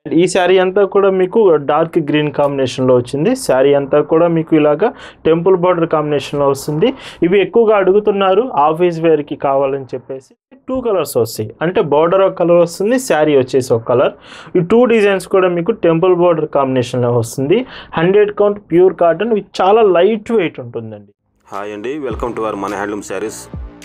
ఈ శారీ అంతా కూడా మీకు డార్క్ గ్రీన్ కాంబినేషన్లో వచ్చింది శారీ అంతా కూడా మీకు ఇలాగా టెంపుల్ బార్డర్ కాంబినేషన్లో వస్తుంది ఇవి ఎక్కువగా అడుగుతున్నారు ఆఫీస్ వేర్కి కావాలని చెప్పేసి టూ కలర్స్ వస్తాయి అంటే బార్డర్ ఒక కలర్ వస్తుంది శారీ వచ్చేసి ఒక కలర్ ఈ టూ డిజైన్స్ కూడా మీకు టెంపుల్ బార్డర్ కాంబినేషన్లో వస్తుంది హండ్రెడ్ కౌంట్ ప్యూర్ కాటన్ ఇది చాలా లైట్ వెయిట్ ఉంటుందండి హాయ్ అండి వెల్కమ్ టు అవర్ మన హ్యాండ్లూమ్ శారీస్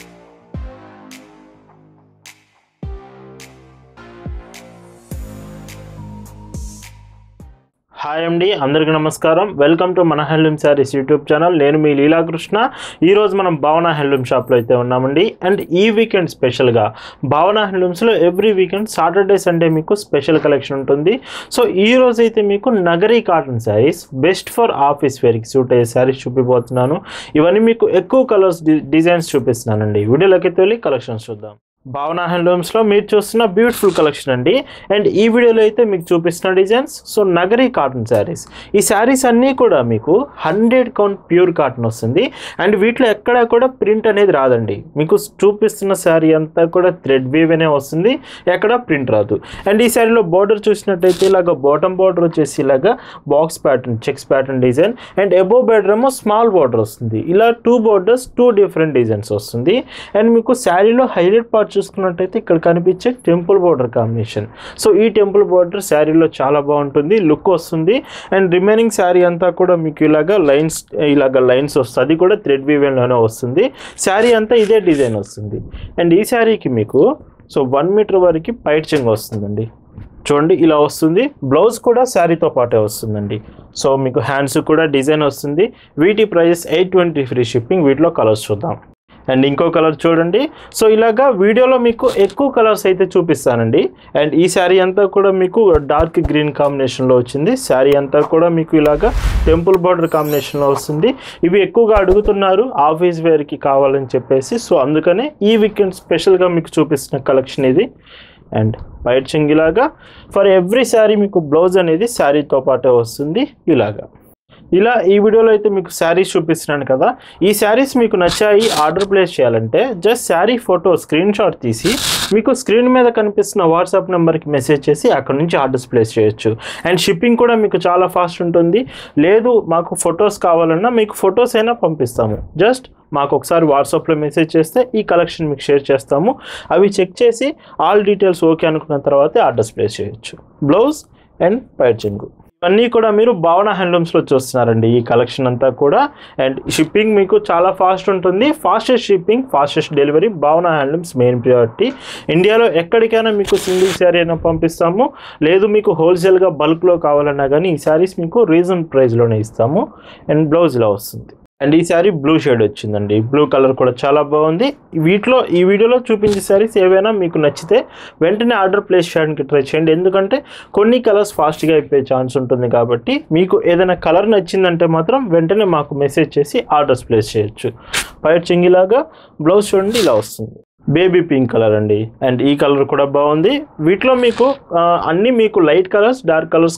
హాయ్ అండి అందరికీ నమస్కారం వెల్కమ్ టు మన హ్యాండ్లూమ్ శారీస్ యూట్యూబ్ ఛానల్ నేను మీ లీలాకృష్ణ ఈరోజు మనం భావన హ్యాండ్లూమ్ షాప్లో అయితే ఉన్నామండి అండ్ ఈ వీకెండ్ స్పెషల్గా భావన హ్యాండ్లూమ్స్లో ఎవ్రీ వీకెండ్ సాటర్డే సండే మీకు స్పెషల్ కలెక్షన్ ఉంటుంది సో ఈ రోజు అయితే మీకు Nagari cotton saris best for office వేర్కి సూట్ అయ్యే శారీస్ చూపిపోతున్నాను ఇవన్నీ మీకు ఎక్కువ కలర్స్ డిజైన్స్ చూపిస్తున్నానండి వీడియోలోకి వెళ్ళి కలెక్షన్స్ చూద్దాం భావన హ్యాండ్లూమ్స్లో మీరు చూస్తున్న బ్యూటిఫుల్ కలెక్షన్ అండి అండ్ ఈ వీడియోలో అయితే మీకు చూపిస్తున్న designs so Nagari cotton saris ఈ శారీస్ అన్నీ కూడా మీకు హండ్రెడ్ కౌంట్ ప్యూర్ కాటన్ వస్తుంది అండ్ వీటిలో ఎక్కడా కూడా ప్రింట్ అనేది రాదండి మీకు చూపిస్తున్న శారీ అంతా కూడా థ్రెడ్ వీవ్ అనే వస్తుంది ఎక్కడ ప్రింట్ రాదు అండ్ ఈ శారీలో బార్డర్ చూసినట్టయితే ఇలాగ బాటమ్ బార్డర్ వచ్చేసి ఇలాగా box pattern checks pattern design and above border ఏమో స్మాల్ బార్డర్ వస్తుంది ఇలా two borders two different designs వస్తుంది అండ్ మీకు శారీలో హైలైట్ పార్ట్ చూసుకున్నట్టయితే ఇక్కడ కనిపించే టెంపుల్ బార్డర్ కాంబినేషన్ సో ఈ టెంపుల్ బార్డర్ శారీలో చాలా బాగుంటుంది లుక్ వస్తుంది అండ్ రిమైనింగ్ శారీ అంతా కూడా మీకు ఇలాగా లైన్స్ ఇలాగ లైన్స్ వస్తుంది అది కూడా థ్రెడ్ వీవెన్లోనే వస్తుంది శారీ అంతా ఇదే డిజైన్ వస్తుంది అండ్ ఈ శారీకి మీకు సో వన్ మీటర్ వరకు పైట్ చెంగ్ వస్తుందండి చూడండి ఇలా వస్తుంది బ్లౌజ్ కూడా శారీతో పాటే వస్తుందండి సో మీకు హ్యాండ్స్ కూడా డిజైన్ వస్తుంది వీటి price eight twenty free shipping వీటిలో కలర్స్ చూద్దాం అండ్ ఇంకో కలర్ చూడండి సో ఇలాగా వీడియోలో మీకు ఎక్కువ కలర్స్ అయితే చూపిస్తానండి అండ్ ఈ శారీ అంతా కూడా మీకు డార్క్ గ్రీన్ కాంబినేషన్లో వచ్చింది శారీ అంతా కూడా మీకు ఇలాగా టెంపుల్ బార్డర్ కాంబినేషన్లో వస్తుంది ఇవి ఎక్కువగా అడుగుతున్నారు ఆఫీస్ వేర్కి కావాలని చెప్పేసి సో అందుకనే ఈ వీకెండ్ స్పెషల్గా మీకు చూపిస్తున్న కలెక్షన్ ఇది అండ్ వైట్ చింగిలాగా ఫర్ ఎవ్రీ శారీ మీకు బ్లౌజ్ అనేది శారీతో పాటే వస్తుంది ఇలాగా ఇలా ఈ వీడియోలో అయితే మీకు శారీస్ చూపిస్తున్నాను కదా ఈ శారీస్ మీకు నచ్చాయి ఆర్డర్ ప్లేస్ చేయాలంటే just sari photo screen shot తీసి మీకు స్క్రీన్ మీద కనిపిస్తున్న వాట్సాప్ నెంబర్కి మెసేజ్ చేసి అక్కడ నుంచి ఆర్డర్స్ ప్లేస్ చేయొచ్చు అండ్ షిప్పింగ్ కూడా మీకు చాలా ఫాస్ట్ ఉంటుంది లేదు మాకు ఫొటోస్ కావాలన్నా మీకు ఫొటోస్ అయినా పంపిస్తాము జస్ట్ మాకు ఒకసారి వాట్సాప్లో మెసేజ్ చేస్తే ఈ కలెక్షన్ మీకు షేర్ చేస్తాము అవి చెక్ చేసి ఆల్ డీటెయిల్స్ ఓకే అనుకున్న తర్వాతే ఆర్డర్స్ ప్లేస్ చేయొచ్చు బ్లౌజ్ అండ్ పైచింగు ఇవన్నీ కూడా మీరు భావన హ్యాండ్లూమ్స్లో చూస్తున్నారండి ఈ కలెక్షన్ అంతా కూడా అండ్ షిప్పింగ్ మీకు చాలా ఫాస్ట్ ఉంటుంది fastest shipping fastest delivery Bhavana handlooms main priority ఇండియాలో ఎక్కడికైనా మీకు సింగిల్ శారీ అయినా పంపిస్తాము లేదు మీకు హోల్సేల్గా బల్క్లో కావాలన్నా కానీ ఈ శారీస్ మీకు రీజన్ ప్రైస్లోనే ఇస్తాము అండ్ బ్లౌజ్ ఇలా వస్తుంది అండ్ ఈ శారీ బ్లూ షేడ్ వచ్చిందండి బ్లూ కలర్ కూడా చాలా బాగుంది వీటిలో ఈ వీడియోలో చూపించే శారీస్ ఏవైనా మీకు నచ్చితే వెంటనే ఆర్డర్ ప్లేస్ చేయడానికి ట్రై చేయండి ఎందుకంటే కొన్ని కలర్స్ ఫాస్ట్గా అయిపోయే ఛాన్స్ ఉంటుంది కాబట్టి మీకు ఏదైనా కలర్ నచ్చిందంటే మాత్రం వెంటనే మాకు మెసేజ్ చేసి ఆర్డర్స్ ప్లేస్ చేయొచ్చు పైట్ చింగిలాగా బ్లౌజ్ చూడండి ఇలా వస్తుంది బేబీ పింక్ కలర్ అండి అండ్ ఈ కలర్ కూడా బాగుంది వీటిలో మీకు ఆ, అన్నీ మీకు లైట్ కలర్స్ డార్క్ కలర్స్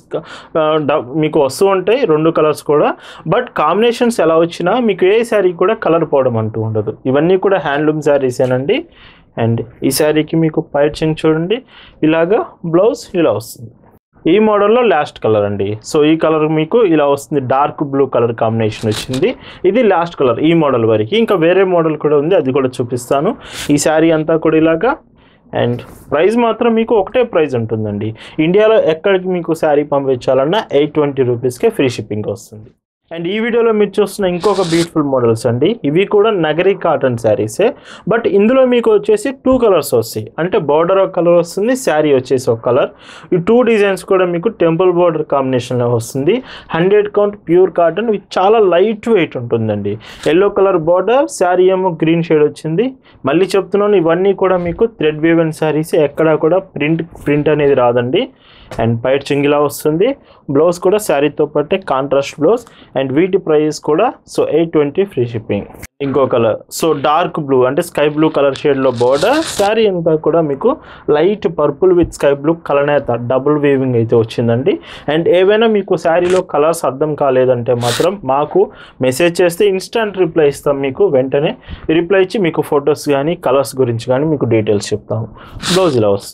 మీకు వస్తూ ఉంటాయి రెండు కలర్స్ కూడా బట్ కాంబినేషన్స్ ఎలా వచ్చినా మీకు ఏ శారీ కూడా కలర్ పోవడం అంటూ ఉండదు ఇవన్నీ కూడా హ్యాండ్లూమ్ శారీసేనండి అండ్ ఈ శారీకి మీకు పైచింగ్ చూడండి ఇలాగా బ్లౌజ్ ఇలా వస్తుంది ఈ మోడల్లో లాస్ట్ కలర్ అండి సో ఈ కలర్ మీకు ఇలా వస్తుంది డార్క్ బ్లూ కలర్ కాంబినేషన్ వచ్చింది ఇది లాస్ట్ కలర్ ఈ మోడల్ వరకు ఇంకా వేరే మోడల్ కూడా ఉంది అది కూడా చూపిస్తాను ఈ శారీ అంతా కూడా ఇలాగా అండ్ ప్రైస్ మాత్రం మీకు ఒకటే ప్రైస్ ఉంటుందండి ఇండియాలో ఎక్కడికి మీకు శారీ పంపించాలన్నా ఎయిట్ ట్వంటీ రూపీస్కే ఫ్రీ షిప్పింగ్ వస్తుంది అండ్ ఈ వీడియోలో మీరు చూస్తున్న ఇంకొక బ్యూటిఫుల్ మోడల్స్ అండి ఇవి కూడా నగరీ కాటన్ శారీసే బట్ ఇందులో మీకు వచ్చేసి టూ కలర్స్ వస్తాయి అంటే బార్డర్ ఒక కలర్ వస్తుంది శారీ వచ్చేసి ఒక కలర్ ఈ టూ డిజైన్స్ కూడా మీకు టెంపుల్ బార్డర్ కాంబినేషన్లో వస్తుంది హండ్రెడ్ కౌంట్ ప్యూర్ కాటన్ ఇది చాలా లైట్ వెయిట్ ఉంటుందండి ఎల్లో కలర్ బార్డర్ శారీ ఏమో గ్రీన్ షేడ్ వచ్చింది మళ్ళీ చెప్తున్నాను ఇవన్నీ కూడా మీకు థ్రెడ్ వీవెన్ శారీస్ ఎక్కడా కూడా ప్రింట్ ప్రింట్ అనేది రాదండి అండ్ పైట్ చింగిలా వస్తుంది బ్లౌజ్ కూడా శారీతో పాటే కాంట్రాస్ట్ బ్లౌజ్ అండ్ వీటి ప్రైస్ కూడా so eight twenty free shipping ఇంకో కలర్ సో డార్క్ బ్లూ అంటే స్కై బ్లూ కలర్ షేడ్లో బోర్డర్ శారీ అంతా కూడా మీకు light purple with sky blue కలనేత డబుల్ వీవింగ్ అయితే వచ్చిందండి అండ్ ఏవైనా మీకు శారీలో కలర్స్ అర్థం కాలేదంటే మాత్రం మాకు మెసేజ్ చేస్తే ఇన్స్టంట్ రిప్లై ఇస్తాం మీకు వెంటనే రిప్లై ఇచ్చి మీకు ఫొటోస్ కానీ కలర్స్ గురించి కానీ మీకు డీటెయిల్స్ చెప్తాము బ్లౌజ్ ఇలా వస్తుంది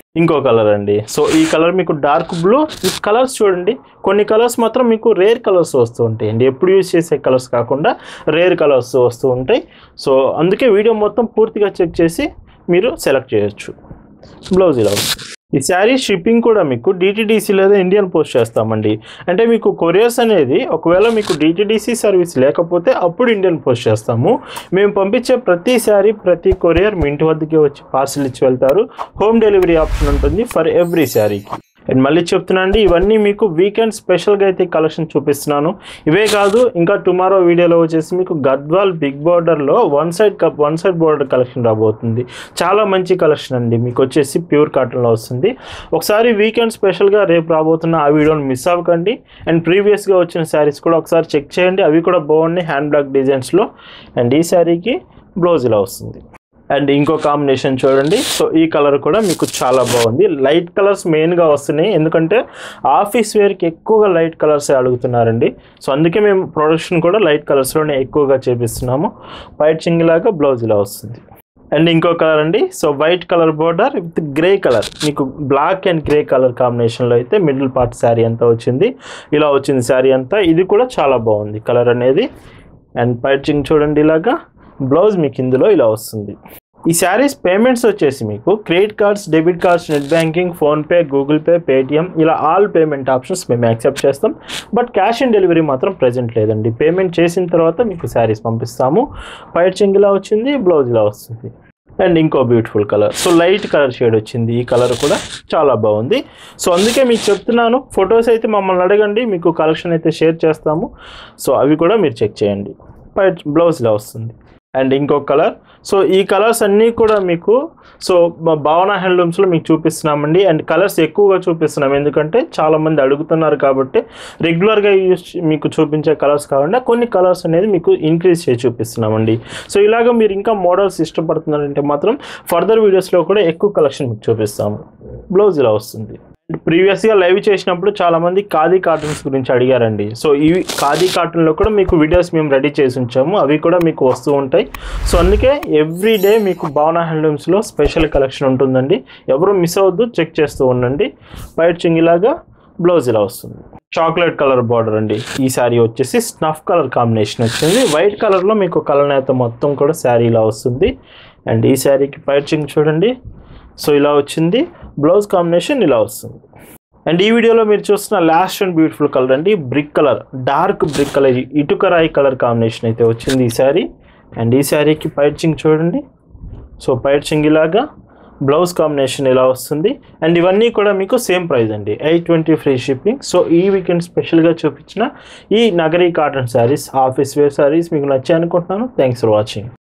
ఇంకో కలర్ అండి సో ఈ కలర్ మీకు డార్క్ బ్లూ ఈ కలర్స్ చూడండి కొన్ని కలర్స్ మాత్రం మీకు రేర్ కలర్స్ వస్తూ ఉంటాయండి ఎప్పుడు యూజ్ చేసే కలర్స్ కాకుండా రేర్ కలర్స్ వస్తూ ఉంటాయి సో అందుకే వీడియో మొత్తం పూర్తిగా చెక్ చేసి మీరు సెలెక్ట్ చేయొచ్చు బ్లౌజ్ ఇలా వస్తుంది. ఈ శారీ షిప్పింగ్ కూడా మీకు డిటీడీసీ లేదా ఇండియన్ పోస్ట్ చేస్తామండి అంటే మీకు కొరియర్స్ అనేది ఒకవేళ మీకు డిటీడీసీ సర్వీస్ లేకపోతే అప్పుడు ఇండియన్ పోస్ట్ చేస్తాము మేము పంపించే ప్రతి శారీ ప్రతి కొరియర్ మీ ఇంటి వద్దకే వచ్చి పార్సిల్ ఇచ్చి వెళ్తారు హోమ్ డెలివరీ ఆప్షన్ ఉంటుంది ఫర్ ఎవ్రీ శారీకి అండ్ మళ్ళీ చెప్తున్నా అండి ఇవన్నీ మీకు వీకెండ్ స్పెషల్గా అయితే కలెక్షన్ చూపిస్తున్నాను ఇవే కాదు ఇంకా టుమారో వీడియోలో వచ్చేసి మీకు గద్వాల్ బిగ్ బార్డర్లో one side cup one side border collection రాబోతుంది చాలా మంచి కలెక్షన్ అండి మీకు వచ్చేసి ప్యూర్ కాటన్లో వస్తుంది ఒకసారి వీకెండ్ స్పెషల్గా రేపు రాబోతున్న ఆ వీడియోని మిస్ అవ్వకండి అండ్ ప్రీవియస్గా వచ్చిన శారీస్ కూడా ఒకసారి చెక్ చేయండి అవి కూడా బాగున్నాయి హ్యాండ్ బ్లాక్ డిజైన్స్లో అండ్ ఈ శారీకి బ్లౌజ్ ఇలా వస్తుంది అండ్ ఇంకో కాంబినేషన్ చూడండి సో ఈ కలర్ కూడా మీకు చాలా బాగుంది లైట్ కలర్స్ మెయిన్గా వస్తున్నాయి ఎందుకంటే ఆఫీస్ వేర్కి ఎక్కువగా లైట్ కలర్స్ అడుగుతున్నారండి సో అందుకే మేము ప్రొడక్షన్ కూడా లైట్ కలర్స్లోనే ఎక్కువగా చేపిస్తున్నాము వైట్ చింగిలాగా బ్లౌజ్ ఇలా వస్తుంది అండ్ ఇంకో కలర్ అండి so white colour border with grey colour మీకు బ్లాక్ అండ్ గ్రే కలర్ కాంబినేషన్లో అయితే మిడిల్ పార్ట్ శారీ అంతా వచ్చింది ఇలా వచ్చింది శారీ అంతా ఇది కూడా చాలా బాగుంది కలర్ అనేది అండ్ పైచింగ్ చూడండి ఇలాగా బ్లౌజ్ మీకు ఇందులో ఇలా వస్తుంది ఈ శారీస్ పేమెంట్స్ వచ్చేసి మీకు credit cards debit cards net banking PhonePe Google Pay Paytm ఇలా ఆల్ పేమెంట్ ఆప్షన్స్ మేము యాక్సెప్ట్ చేస్తాం బట్ క్యాష్ ఆన్ డెలివరీ మాత్రం ప్రజెంట్ లేదండి పేమెంట్ చేసిన తర్వాత మీకు శారీస్ పంపిస్తాము పైచింగ్ ఇలా వచ్చింది బ్లౌజ్ ఇలా వస్తుంది అండ్ ఇంకో beautiful colour so light colour shade వచ్చింది ఈ కలర్ కూడా చాలా బాగుంది సో అందుకే మీకు చెప్తున్నాను ఫొటోస్ అయితే మమ్మల్ని అడగండి మీకు కలెక్షన్ అయితే షేర్ చేస్తాము సో అవి కూడా మీరు చెక్ చేయండి పైట్ బ్లౌజ్ ఇలా వస్తుంది అండ్ ఇంకో కలర్ సో ఈ కలర్స్ అన్నీ కూడా మీకు సో మా భావన హ్యాండ్లూమ్స్లో మీకు చూపిస్తున్నామండి అండ్ కలర్స్ ఎక్కువగా చూపిస్తున్నాం ఎందుకంటే చాలామంది అడుగుతున్నారు కాబట్టి రెగ్యులర్గా యూస్ మీకు చూపించే కలర్స్ కాకుండా కొన్ని కలర్స్ అనేది మీకు ఇంక్రీజ్ చేసి చూపిస్తున్నామండి సో ఇలాగ మీరు ఇంకా మోడల్స్ ఇష్టపడుతున్నారంటే మాత్రం ఫర్దర్ వీడియోస్లో కూడా ఎక్కువ కలెక్షన్ మీకు చూపిస్తాము బ్లౌజ్ ఇలా వస్తుంది ప్రీవియస్గా లైవ్ చేసినప్పుడు చాలామంది ఖాదీ కార్టూన్స్ గురించి అడిగారండి సో ఇవి ఖాదీ కార్టూన్లో కూడా మీకు వీడియోస్ మేము రెడీ చేసి ఉంచాము అవి కూడా మీకు వస్తూ ఉంటాయి సో అందుకే ఎవ్రీ డే మీకు భావన హ్యాండ్లూమ్స్లో స్పెషల్ కలెక్షన్ ఉంటుందండి ఎవరు మిస్ అవ్వద్దు చెక్ చేస్తూ ఉండండి వైట్ చింగిలాగా బ్లౌజ్ ఇలా వస్తుంది చాక్లెట్ కలర్ బార్డర్ అండి ఈ శారీ వచ్చేసి స్నఫ్ కలర్ కాంబినేషన్ వచ్చింది వైట్ కలర్లో మీకు కలనేత మొత్తం కూడా శారీ ఇలా వస్తుంది అండ్ ఈ శారీకి పైచింగ్ చూడండి సో ఇలా వచ్చింది బ్లౌజ్ కాంబినేషన్ ఇలా వస్తుంది అండ్ ఈ వీడియోలో మీరు చూస్తున్న లాస్ట్ అండ్ బ్యూటిఫుల్ కలర్ అండి brick colour dark brick colour ఇటుక రాయి కలర్ కాంబినేషన్ అయితే వచ్చింది ఈ శారీ అండ్ ఈ శారీకి పైచింగ్ చూడండి సో పైచింగ్ ఇలాగా బ్లౌజ్ కాంబినేషన్ ఇలా వస్తుంది అండ్ ఇవన్నీ కూడా మీకు సేమ్ ప్రైస్ అండి eight twenty free shipping so ఈ వీకెండ్ స్పెషల్గా చూపించిన ఈ Nagari cotton saris office wear saris మీకు నచ్చాయి అనుకుంటున్నాను థ్యాంక్స్ ఫర్ వాచింగ్